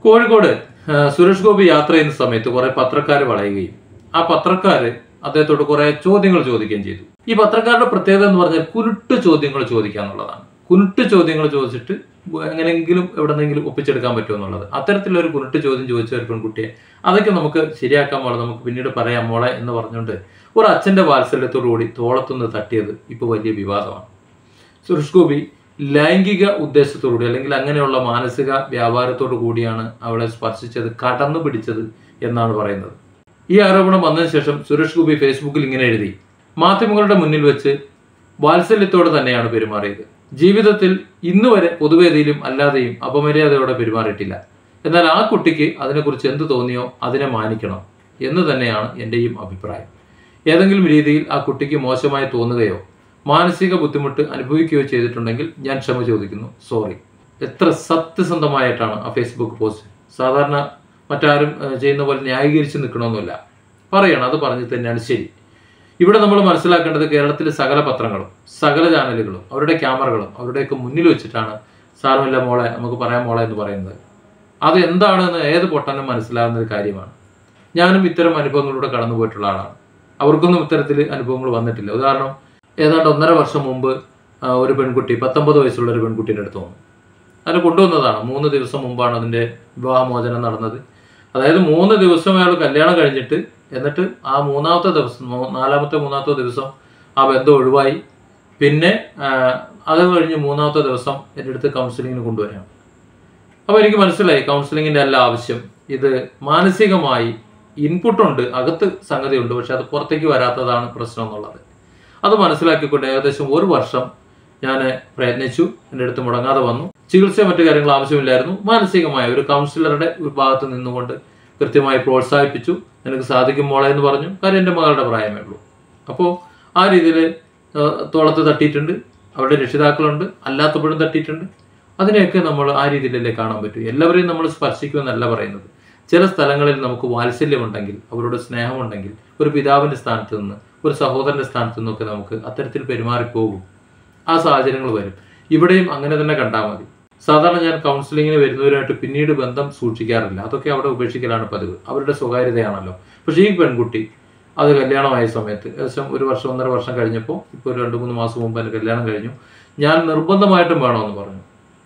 കോഴിക്കോട് ആ, സുരേഷ് ഗോപി യാത്ര ചെയ്യുന്ന സമയത്ത് കുറെ പത്രക്കാർ വളയുകയും ആ പത്രക്കാര് അദ്ദേഹത്തോട് കുറെ ചോദ്യങ്ങൾ ചോദിക്കുകയും ചെയ്തു ഈ പത്രക്കാരുടെ പ്രത്യേകത എന്ന് പറഞ്ഞാൽ കുരുട്ട് ചോദ്യങ്ങൾ ചോദിക്കുക എന്നുള്ളതാണ് കുരുട്ട് ചോദ്യങ്ങൾ ചോദിച്ചിട്ട് എങ്ങനെയെങ്കിലും എവിടെന്നെങ്കിലും ഒപ്പിച്ചെടുക്കാൻ പറ്റുമോ എന്നുള്ളത് അത്തരത്തിലൊരു കുരുട്ട് ചോദ്യം ചോദിച്ച ഒരു പെൺകുട്ടിയെ അതൊക്കെ നമുക്ക് ശരിയാക്കാൻ മോളെ നമുക്ക് പിന്നീട് പറയാം മോളെ എന്ന് പറഞ്ഞുകൊണ്ട് ഒരു അച്ഛന്റെ വാത്സല്യത്തോടു കൂടി തോളത്തുനിന്ന് തട്ടിയത് ഇപ്പോൾ വലിയ വിവാദമാണ് സുരേഷ് ഗോപി ലൈംഗിക ഉദ്ദേശത്തോടുകൂടി അല്ലെങ്കിൽ അങ്ങനെയുള്ള മാനസിക വ്യാപാരത്തോടു കൂടിയാണ് അവളെ സ്പർശിച്ചത് കടന്നു പിടിച്ചത് എന്നാണ് പറയുന്നത് ഈ ആരോപണം വന്നതിന് ശേഷം സുരേഷ് ഗോപി ഫേസ്ബുക്കിൽ ഇങ്ങനെ എഴുതി മാധ്യമങ്ങളുടെ മുന്നിൽ വെച്ച് വാത്സല്യത്തോടെ തന്നെയാണ് പെരുമാറിയത് ജീവിതത്തിൽ ഇന്ന് വരെ പൊതുവേദിയിലും അല്ലാതെയും അപമര്യാദയോടെ പെരുമാറിയിട്ടില്ല എന്നാൽ ആ കുട്ടിക്ക് അതിനെക്കുറിച്ച് എന്ത് തോന്നിയോ അതിനെ മാനിക്കണം എന്ന് തന്നെയാണ് എൻ്റെയും അഭിപ്രായം ഏതെങ്കിലും രീതിയിൽ ആ കുട്ടിക്ക് മോശമായി തോന്നുകയോ മാനസിക ബുദ്ധിമുട്ട് അനുഭവിക്കുകയോ ചെയ്തിട്ടുണ്ടെങ്കിൽ ഞാൻ ക്ഷമ ചോദിക്കുന്നു സോറി എത്ര സത്യസന്ധമായിട്ടാണ് ആ ഫേസ്ബുക്ക് പോസ്റ്റ് സാധാരണ മറ്റാരും ഏഹ്, ചെയ്യുന്ന പോലെ ന്യായീകരിച്ച് നിൽക്കണമെന്നില്ല പറയണം അത് പറഞ്ഞു തന്നെയാണ് ശരി ഇവിടെ നമ്മൾ മനസ്സിലാക്കേണ്ടത് കേരളത്തിലെ സകല പത്രങ്ങളും സകല ചാനലുകളും അവരുടെ ക്യാമറകളും അവരുടെയൊക്കെ മുന്നിൽ വെച്ചിട്ടാണ് സാരമില്ല മോളെ നമുക്ക് പറയാം മോളെ എന്ന് പറയുന്നത് അത് എന്താണെന്ന് ഏത് പൊട്ടനും മനസ്സിലാകുന്ന ഒരു കാര്യമാണ് ഞാനും ഇത്തരം അനുഭവങ്ങളിലൂടെ കടന്നു പോയിട്ടുള്ള ആളാണ് അവർക്കൊന്നും ഇത്തരത്തിൽ അനുഭവങ്ങൾ വന്നിട്ടില്ല ഉദാഹരണം ഏതാണ്ട് ഒന്നര വർഷം മുമ്പ് ആ, ഒരു പെൺകുട്ടി പത്തൊമ്പത് വയസ്സുള്ള ഒരു പെൺകുട്ടിയുടെ അടുത്ത് വന്നു അതിനെ കൊണ്ടുവന്നതാണ് മൂന്ന് ദിവസം മുമ്പാണ് അതിൻ്റെ വിവാഹമോചനം നടന്നത് അതായത് മൂന്ന് ദിവസം അയാൾ കല്യാണം കഴിഞ്ഞിട്ട് എന്നിട്ട് ആ മൂന്നാമത്തെ ദിവസം മൂ- നാലാമത്തെ മൂന്നാമത്തെ ദിവസം ആ ബന്ധം ഒഴിവായി പിന്നെ ആ, അത് കഴിഞ്ഞ് മൂന്നാമത്തെ ദിവസം എൻ്റെ അടുത്ത് കൗൺസിലിങ്ങിന് കൊണ്ടുവരാം അപ്പോൾ എനിക്ക് മനസ്സിലായി കൗൺസിലിങ്ങിൻ്റെ അല്ല ആവശ്യം ഇത് മാനസികമായി ഇൻപുട്ടുണ്ട് അകത്ത് സംഗതിയുണ്ട് പക്ഷെ അത് പുറത്തേക്ക് വരാത്തതാണ് പ്രശ്നം എന്നുള്ളത് അത് മനസ്സിലാക്കിക്കൊണ്ട് ഏകദേശം ഒരു വർഷം ഞാൻ പ്രയത്നിച്ചു എൻ്റെ അടുത്ത് മുടങ്ങാതെ വന്നു ചികിത്സ മറ്റു കാര്യങ്ങൾ ആവശ്യമില്ലായിരുന്നു മാനസികമായ ഒരു കൗൺസിലറുടെ ഒരു ഭാഗത്ത് നിന്നുകൊണ്ട് കൃത്യമായി പ്രോത്സാഹിപ്പിച്ചു നിനക്ക് സാധിക്കും മോളെ എന്ന് പറഞ്ഞു കാര്യം എൻ്റെ മകളുടെ പ്രായമേ ഉള്ളൂ അപ്പോൾ ആ രീതിയിൽ തോളത്ത് തട്ടിയിട്ടുണ്ട് അവരുടെ രക്ഷിതാക്കളുണ്ട് അല്ലാത്തപ്പോഴും തട്ടിയിട്ടുണ്ട് അതിനെയൊക്കെ നമ്മൾ ആ രീതിയിലല്ലേ കാണാൻ പറ്റൂ എല്ലാവരെയും നമ്മൾ സ്പർശിക്കുമെന്നല്ല പറയുന്നത് ചില സ്ഥലങ്ങളിൽ നമുക്ക് വാത്സല്യമുണ്ടെങ്കിൽ അവരോട് സ്നേഹമുണ്ടെങ്കിൽ ഒരു പിതാവിൻ്റെ സ്ഥാനത്ത് നിന്ന് ഒരു സഹോദരൻ്റെ സ്ഥാനത്ത് നിന്നൊക്കെ നമുക്ക് അത്തരത്തിൽ പെരുമാറിപ്പോകും ആ സാഹചര്യങ്ങൾ വരും ഇവിടെയും അങ്ങനെ തന്നെ കണ്ടാൽ മതി സാധാരണ ഞാൻ കൗൺസിലിങ്ങിന് വരുന്നവരുമായിട്ട് പിന്നീട് ബന്ധം സൂക്ഷിക്കാറില്ല അതൊക്കെ അവിടെ ഉപേക്ഷിക്കലാണ് പതിവ് അവരുടെ സ്വകാര്യതയാണല്ലോ പക്ഷേ ഈ പെൺകുട്ടി അത് കല്യാണമായ സമയത്ത് ഏകദേശം ഒരു വർഷം ഒന്നര വർഷം കഴിഞ്ഞപ്പോൾ ഇപ്പോൾ ഒരു രണ്ട് മൂന്ന് മാസം മുമ്പ് എൻ്റെ കല്യാണം കഴിഞ്ഞു ഞാൻ നിർബന്ധമായിട്ടും വേണമെന്ന് പറഞ്ഞു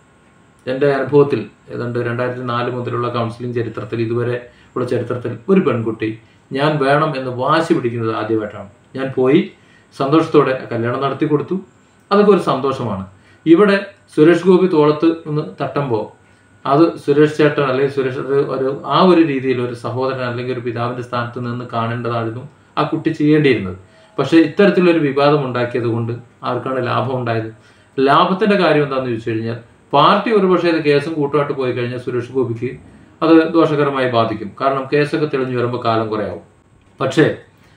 എൻ്റെ അനുഭവത്തിൽ ഏതാണ്ട് രണ്ടായിരത്തി നാല് മുതലുള്ള കൗൺസിലിംഗ് ചരിത്രത്തിൽ ഇതുവരെ ഉള്ള ചരിത്രത്തിൽ ഒരു പെൺകുട്ടി ഞാൻ വേണം എന്ന് വാശി പിടിക്കുന്നത് ആദ്യമായിട്ടാണ് ഞാൻ പോയി സന്തോഷത്തോടെ കല്യാണം നടത്തി കൊടുത്തു അതൊക്കെ ഒരു സന്തോഷമാണ് ഇവിടെ സുരേഷ് ഗോപി തോളത്ത് ഒന്ന് തട്ടുമ്പോൾ അത് സുരേഷ് ചേട്ടൻ അല്ലെങ്കിൽ സുരേഷ് ഒരു ഒരു ആ ഒരു രീതിയിൽ ഒരു സഹോദരൻ അല്ലെങ്കിൽ ഒരു പിതാവിന്റെ സ്ഥാനത്ത് നിന്ന് കാണേണ്ടതായിരുന്നു ആ കുട്ടി ചെയ്യേണ്ടിയിരുന്നത് പക്ഷേ ഇത്തരത്തിലൊരു വിവാദം ഉണ്ടാക്കിയത് കൊണ്ട് ആർക്കാണ് ലാഭം ഉണ്ടായത് ലാഭത്തിന്റെ കാര്യം എന്താണെന്ന് ചോദിച്ചു കഴിഞ്ഞാൽ പാർട്ടി ഒരുപക്ഷെ ഇത് കേസും കൂട്ടുമായിട്ട് പോയി കഴിഞ്ഞാൽ സുരേഷ് ഗോപിക്ക് അത് ദോഷകരമായി ബാധിക്കും കാരണം കേസൊക്കെ തെളിഞ്ഞു വരുമ്പോൾ കാലം കുറേ ആവും പക്ഷേ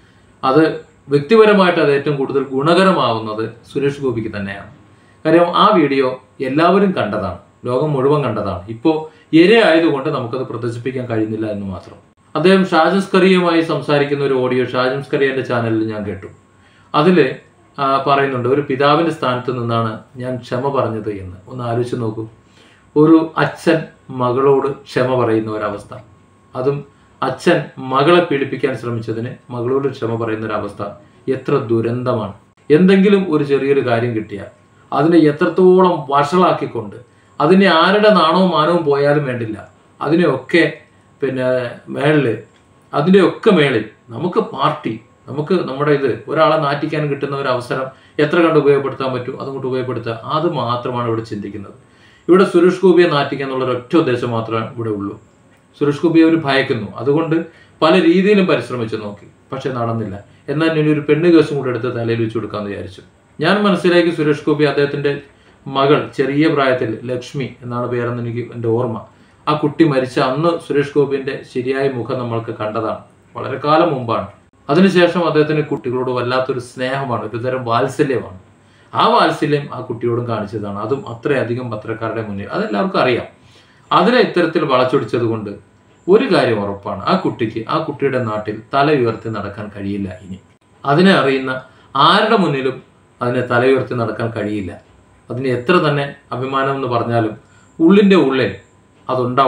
അത് വ്യക്തിപരമായിട്ട് അത് ഏറ്റവും കൂടുതൽ ഗുണകരമാവുന്നത് സുരേഷ് ഗോപിക്ക് തന്നെയാണ് കാര്യം ആ വീഡിയോ എല്ലാവരും കണ്ടതാണ് ലോകം മുഴുവൻ കണ്ടതാണ് ഇപ്പോൾ ഇരയായതുകൊണ്ട് നമുക്കത് പ്രദർശിപ്പിക്കാൻ കഴിയുന്നില്ല എന്ന് മാത്രം അദ്ദേഹം ഷാജൻസ് കറിയുമായി സംസാരിക്കുന്ന ഒരു ഓഡിയോ ഷാജൻസ് കറിയന്റെ ചാനലിൽ ഞാൻ കേട്ടു അതിൽ പറയുന്നുണ്ട് ഒരു പിതാവിന്റെ സ്ഥാനത്ത് നിന്നാണ് ഞാൻ ക്ഷമ പറഞ്ഞത് എന്ന് ഒന്ന് ആലോചിച്ച് നോക്കൂ ഒരു അച്ഛൻ മകളോട് ക്ഷമ പറയുന്ന ഒരവസ്ഥ അതും അച്ഛൻ മകളെ പീഡിപ്പിക്കാൻ ശ്രമിച്ചതിന് മകളോട് ക്ഷമ പറയുന്ന ഒരവസ്ഥ എത്ര ദുരന്തമാണ് എന്തെങ്കിലും ഒരു ചെറിയൊരു കാര്യം കിട്ടിയാൽ അതിനെ എത്രത്തോളം വഷളാക്കിക്കൊണ്ട് അതിനെ ആരുടെ നാണവും മാനവും പോയാലും വേണ്ടില്ല അതിനെയൊക്കെ പിന്നെ മേളില് അതിൻ്റെയൊക്കെ മേളിൽ നമുക്ക് പാർട്ടി നമുക്ക് നമ്മുടെ ഇത് ഒരാളെ നാറ്റിക്കാൻ കിട്ടുന്ന ഒരു അവസരം എത്ര കണ്ട് ഉപയോഗപ്പെടുത്താൻ പറ്റും അതുകൊണ്ട് ഉപയോഗപ്പെടുത്തുക അത് മാത്രമാണ് ഇവിടെ ചിന്തിക്കുന്നത് ഇവിടെ സുരേഷ് ഗോപിയെ നാറ്റിക്കുക എന്നുള്ള ഒരൊറ്റ ഉദ്ദേശം മാത്രമേ ഇവിടെ ഉള്ളൂ സുരേഷ് ഗോപിയെ അവർ ഭയക്കുന്നു അതുകൊണ്ട് പല രീതിയിലും പരിശ്രമിച്ചു നോക്കി പക്ഷെ നടന്നില്ല എന്നാൽ ഇനി ഒരു പെണ്ണ് കേസും കൂടെ എടുത്ത് തലയിൽ വെച്ച് കൊടുക്കാമെന്ന് വിചാരിച്ചു ഞാൻ മനസ്സിലാക്കി സുരേഷ് ഗോപി അദ്ദേഹത്തിന്റെ മകൾ ചെറിയ പ്രായത്തിൽ ലക്ഷ്മി എന്നാണ് പേരെന്ന് എനിക്ക് എൻ്റെ ഓർമ്മ ആ കുട്ടി മരിച്ച അന്ന് സുരേഷ് ഗോപിന്റെ ശരിയായ മുഖം നമ്മൾക്ക് കണ്ടതാണ് വളരെ കാലം മുമ്പാണ് അതിനുശേഷം അദ്ദേഹത്തിന് കുട്ടികളോട് വല്ലാത്തൊരു സ്നേഹമാണ് ഒരു തരം വാത്സല്യമാണ് ആ വാത്സല്യം ആ കുട്ടിയോടും കാണിച്ചതാണ് അതും അത്രയധികം പത്രക്കാരുടെ മുന്നിൽ അതെല്ലാവർക്കും അറിയാം അതിനെ ഇത്തരത്തിൽ വളച്ചൊടിച്ചത് കൊണ്ട് ഒരു കാര്യം ഉറപ്പാണ് ആ കുട്ടിക്ക് ആ കുട്ടിയുടെ നാട്ടിൽ തല ഉയർത്തി നടക്കാൻ കഴിയില്ല ഇനി അതിനെ അറിയുന്ന ആരുടെ മുന്നിലും അതിനെ തല ഉയർത്തി നടക്കാൻ കഴിയില്ല അതിന് എത്ര തന്നെ അഭിമാനം എന്ന് പറഞ്ഞാലും ഉള്ളിൻ്റെ ഉള്ളിൽ അതുണ്ടാവും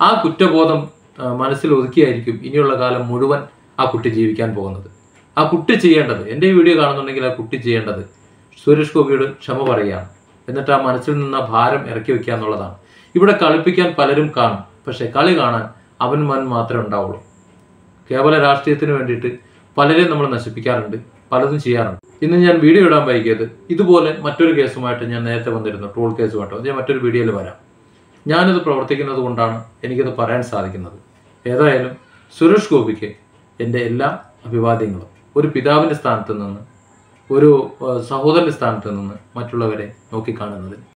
ആ കുറ്റബോധം ആ, മനസ്സിൽ ഒതുക്കിയായിരിക്കും ഇനിയുള്ള കാലം മുഴുവൻ ആ കുട്ടി ജീവിക്കാൻ പോകുന്നത് ആ കുട്ടി ചെയ്യേണ്ടത് എൻ്റെ ഈ വീഡിയോ കാണുന്നുണ്ടെങ്കിൽ ആ കുട്ടി ചെയ്യേണ്ടത് സുരേഷ് ഗോപിയോട് ക്ഷമ പറയുകയാണ് എന്നിട്ട് ആ മനസ്സിൽ നിന്ന് ആ ഭാരം ഇറക്കി വെക്കുക എന്നുള്ളതാണ് ഇവിടെ കളിപ്പിക്കാൻ പലരും കാണും പക്ഷെ കളി കാണാൻ അവൻ മൻ മാത്രമേ ഉണ്ടാവുള്ളൂ കേവല രാഷ്ട്രീയത്തിന് വേണ്ടിയിട്ട് പലരെയും നമ്മൾ നശിപ്പിക്കാറുണ്ട് പലതും ചെയ്യാറുണ്ട് ഇന്ന് ഞാൻ വീഡിയോ ഇടാൻ വൈകിയത് ഇതുപോലെ മറ്റൊരു കേസുമായിട്ട് ഞാൻ നേരത്തെ വന്നിരുന്നു ട്രോൾ കേസുമായിട്ട് അത് ഞാൻ മറ്റൊരു വീഡിയോയിൽ വരാം ഞാനിത് പ്രവർത്തിക്കുന്നത് കൊണ്ടാണ് എനിക്കത് പറയാൻ സാധിക്കുന്നത് ഏതായാലും സുരേഷ് ഗോപിക്ക് എൻ്റെ എല്ലാ അഭിവാദ്യങ്ങളും ഒരു പിതാവിൻ്റെ സ്ഥാനത്ത് നിന്ന് ഒരു ഏഹ്, സഹോദരൻ്റെ സ്ഥാനത്ത് നിന്ന് മറ്റുള്ളവരെ നോക്കിക്കാണുന്നതിന്